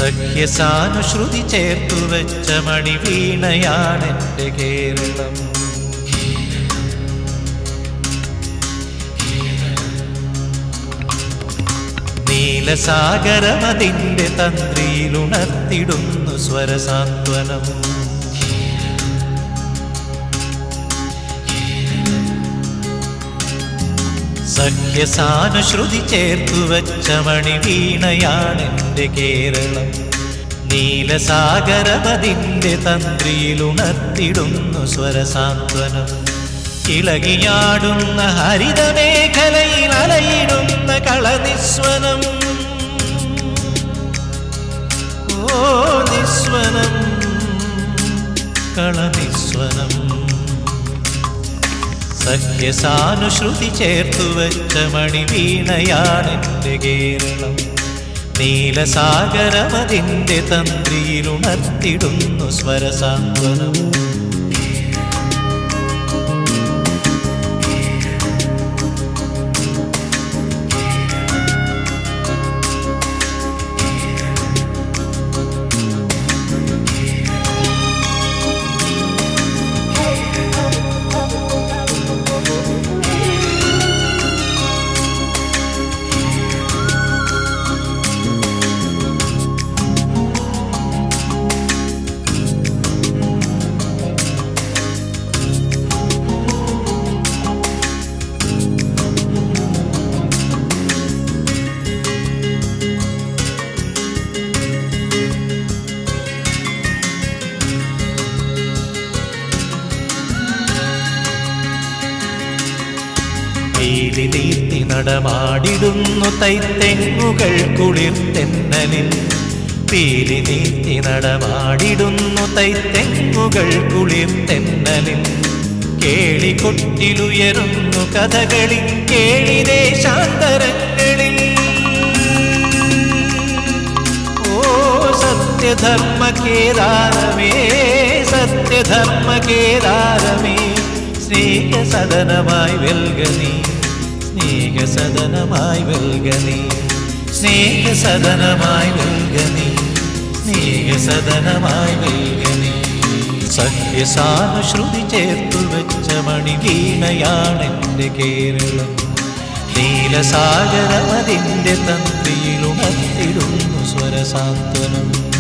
സഖ്യസാനുശ്രുതി ചേർത്തു വെച്ച മണിവീണയാണെന്റെ കേരളം നീലസാഗരമതിന്റെ തന്ത്രിയിലുണർത്തിടുന്നു സ്വരസാന്ത്വനം സഖ്യസാനുശ്രുതി ചേർത്തു വെച്ച മണിവീണയാണെന്റെ കേരളം നീലസാഗരമതിന്റെ തന്ത്രിയിലുണർത്തിടുന്നു സ്വരസാന്ത്വനം ഇളകിയാടുന്ന ഹരിതമേഖലയിൽ അലയിടുന്ന കളനിസ്വനം ഓ നിസ്വനം കളനിസ്വനം സഖ്യസാനുശ്രുതി ചേർത്തു വെച്ച മണിവീണയാണെന്റെ കേരളം നീലസാഗരമതിന്റെ തന്ത്രിയിലുണർത്തിടുന്നു സ്വരസാന്ത്വനം നീലി നീർത്തി നടമാടിടുന്നു തൈത്തെങ്ങുകൾ കുളിർത്തെന്നലിൽ പീലി നീർത്തി നടമാടിടുന്നു തൈത്തെങ്ങുകൾ കുളിർത്തെന്നലിൽ കേളികൊട്ടിലുയരുന്നു കഥകളി കേളി ദേശാന്തരങ്ങളിൽ ഓ സത്യധർമ്മ കേദാരമേ സത്യധർമ്മ കേദാരമേ സ്നേഹസദനമായി വെൽഗനി സ്നേഹസദനമായി വെൽഗനി സ്നേഹസദനമായി വെൽഗനി സ്നേഹസദനമായി വെൽഗനി സഖ്യസാനുശ്രുതി ചേർത്തു വെച്ച മണിവീണയാണെന്റെ കേരളം നീലസാഗരമതിന്റെ തന്ത്രിയിലുണർത്തിടുന്നു സ്വരസാന്ത്വനം